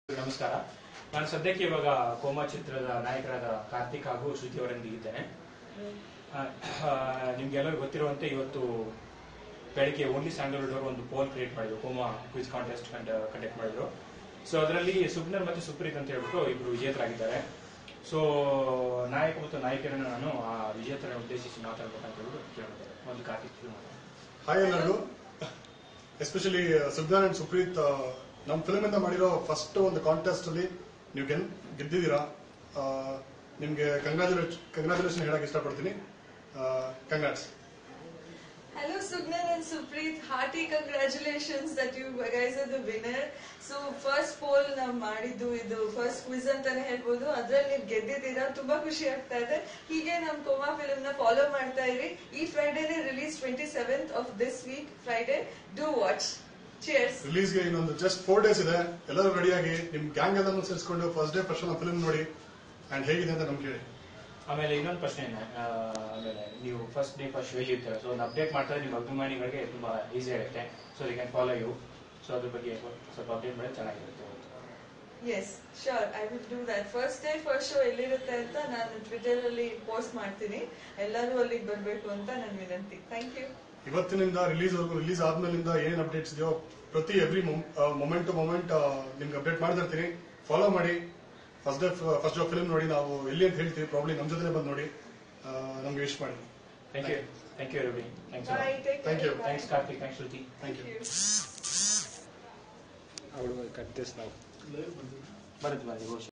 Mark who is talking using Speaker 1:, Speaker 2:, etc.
Speaker 1: ನಮಸ್ಕಾರ ನಾನು ಸದ್ಯಕ್ಕೆ ಇವಾಗ ಕೋಮಾ ಚಿತ್ರದ ನಾಯಕರಾದ ಕಾರ್ತಿಕ್ ಹಾಗೂ ಶ್ರುತಿ ಅವರೊಂದಿಗಿದ್ದೇನೆ ಆ, ಆ, ನಿಮ್ಗೆಲ್ಲರಿಗೂ ಗೊತ್ತಿರುವಂತೆ ಇವತ್ತು ಬೆಳಿಗ್ಗೆ ಓನ್ಲಿ ಸ್ಯಾಂಡಲ್ವುಡ್ ಅವರು ಒಂದು ಪೋಲ್ ಕ್ರಿಯೇಟ್ ಮಾಡಿದ್ರು ಕೋಮಾ ಕ್ವಿಸ್ ಕಾಂಟೆಸ್ಟ್ ಕಂಡಕ್ಟ್ ಮಾಡಿದ್ರು ಸೊ ಅದರಲ್ಲಿ ಸುಬ್ನರ್ ಮತ್ತು ಸುಪ್ರೀತ್ ಅಂತ ಹೇಳ್ಬಿಟ್ಟು ಇಬ್ರು ವಿಜೇತರಾಗಿದ್ದಾರೆ ಸೊ ನಾಯಕ ಮತ್ತು ನಾಯಕಿಯರನ್ನು ನಾನು ಆ ವಿಜೇತರನ್ನು ಉದ್ದೇಶಿಸಿ ಮಾತಾಡ್ಬೇಕಂತ ಹೇಳ್ಬಿಟ್ಟು ಕೇಳಿದೆ ಒಂದು ಕಾರ್ತಿಕ್ ಶುರು ಮಾಡೋಣ.
Speaker 2: ಹಾಯ್ ಎಲ್ಲರಿಗೂ ಎಸ್ಪೆಷಲಿ ಸುಬ್ದಾನ್ ಅಂಡ್ ಸುಪ್ರೀತ್ ಆ, ನಮ್ಮ ಫಿಲ್ಮ್ ಇಂದ ಮಾಡಿರೋ ಫಸ್ಟ್ ಒಂದು ಕಾಂಟೆಸ್ಟ್ ಅಲ್ಲಿ ನೀವು ಗೆಲ್ ಗೆದ್ದಿದ್ದೀರಾ ಆ, ನಿಮ್ಗೆ ಕಂಗ್ರಾಚುಲೇಷನ್ ಕಂಗ್ರಾಚುಲೇಷನ್ ಹೇಳಕ್ ಇಷ್ಟಪಡ್ತೀನಿ congrats
Speaker 3: Hello Sugnan and Supreet, hearty congratulations that you guys are the winner. So first poll ನಾವು ಮಾಡಿದ್ದು ಇದು ಫಸ್ಟ್ ಕ್ವಿಸ್ ಅಂತಾನೆ ಹೇಳ್ಬೋದು ಅದ್ರಲ್ಲಿ ನೀವು ಗೆದ್ದಿದ್ದೀರಾ ತುಂಬಾ ಖುಷಿ ಆಗ್ತಾ ಇದೆ ಹೀಗೆ ನಮ್ ಕೋಮಾ ಫಿಲ್ಮ್ ನ ಫಾಲೋ ಮಾಡ್ತಾ ಇರಿ ಈ ಫ್ರೈಡೇನೆ release twenty seventh of this week Friday do watch cheers
Speaker 2: ರಿಲೀಸ್ಗೆ ಇನ್ನೊಂದು ಜಸ್ಟ್ ಫೋರ್ ಡೇಸ್ ಇದೆ ಎಲ್ಲರೂ ರೆಡಿಯಾಗಿ ನಿಮ್ ಗ್ಯಾಂಗ್ ಎಲ್ಲಾನು ಸೇರಿಸ್ಕೊಂಡು ಫಸ್ಟ್ ಡೇ ಫಸ್ಟ್ ಫಿಲ್ಮ್ ನೋಡಿ ಅಂಡ್ ಹೇಗಿದೆ ಅಂತ ನಮ್ಗೆ ಹೇಳಿ
Speaker 1: ಆಮೇಲೆ ಇನ್ನೊಂದು ಪ್ರಶ್ನೆ ಏನು, ಆ, ಆಮೇಲೆ ನೀವು ಫಸ್ಟ್ ಡೇ ಫಸ್ಟ್ ಶೋ ಇರ್ತೀರ ಸೊ ಒಂದು ಅಪ್ಡೇಟ್ ಮಾಡ್ತಾರೆ ನಿಮ್ಮ ಅಭಿಮಾನಿಗಳಿಗೆ ತುಂಬಾ ಈಸಿ ಆಗುತ್ತೆ so they can follow you so ಅದ್ರ ಬಗ್ಗೆ ಸ್ವಲ್ಪ ಅಪ್ಡೇಟ್ ಮಾಡಿದ್ರೆ ಚೆನ್ನಾಗಿರುತ್ತೆ
Speaker 3: yes sure I will do that first day first show ಎಲ್ಲಿರುತ್ತೆ ಅಂತ ನಾನು ಟ್ವಿಟರ್ ಅಲ್ಲಿ ಪೋಸ್ಟ್ ಮಾಡ್ತೀನಿ ಎಲ್ಲರೂ ಅಲ್ಲಿಗೆ ಬರ್ಬೇಕು ಅಂತ ನನ್ನ ವಿನಂತಿ ಥ್ಯಾಂಕ್ ಯು
Speaker 2: ಇವತ್ತಿನಿಂದ ರಿಲೀಸ್ ವರೆಗೂ ರಿಲೀಸ್ ಆದ್ಮೇಲಿಂದ ಏನೇನು ಅಪ್ಡೇಟ್ಸ್ ಇದೆಯೋ ಪ್ರತಿ ಎವ್ರಿ ಮೊಮೆಂಟ್ ಟು ಮೊಮೆಂಟ್ ನಿಮ್ಗೆ ಅಪ್ಡೇಟ್ ಮಾಡ್ತಿರ್ತೀನಿ ಫಾಲೋ ಮಾಡಿ first day first day film ನೋಡಿ ನಾವು ಎಲ್ಲಿ ಅಂತ ಹೇಳ್ತೀವಿ ಪ್ರಾಬ್ಲಿ ನಮ್ಮ ಜೊತೆ ಬಂದು ನೋಡಿ ಆ, ನಮ್ಗೆ ವಿಶ್ ಮಾಡಿ
Speaker 1: thank you thank you every thanks
Speaker 3: bye take
Speaker 2: Thank you.
Speaker 1: Thanks Karthik thanks Shruti
Speaker 2: thank you
Speaker 1: ಅವಳು ಕಟ್ ದಿಸ್ ನಾವು ಬರುತ್ತೆ ಬನ್ನಿ ಘೋಷ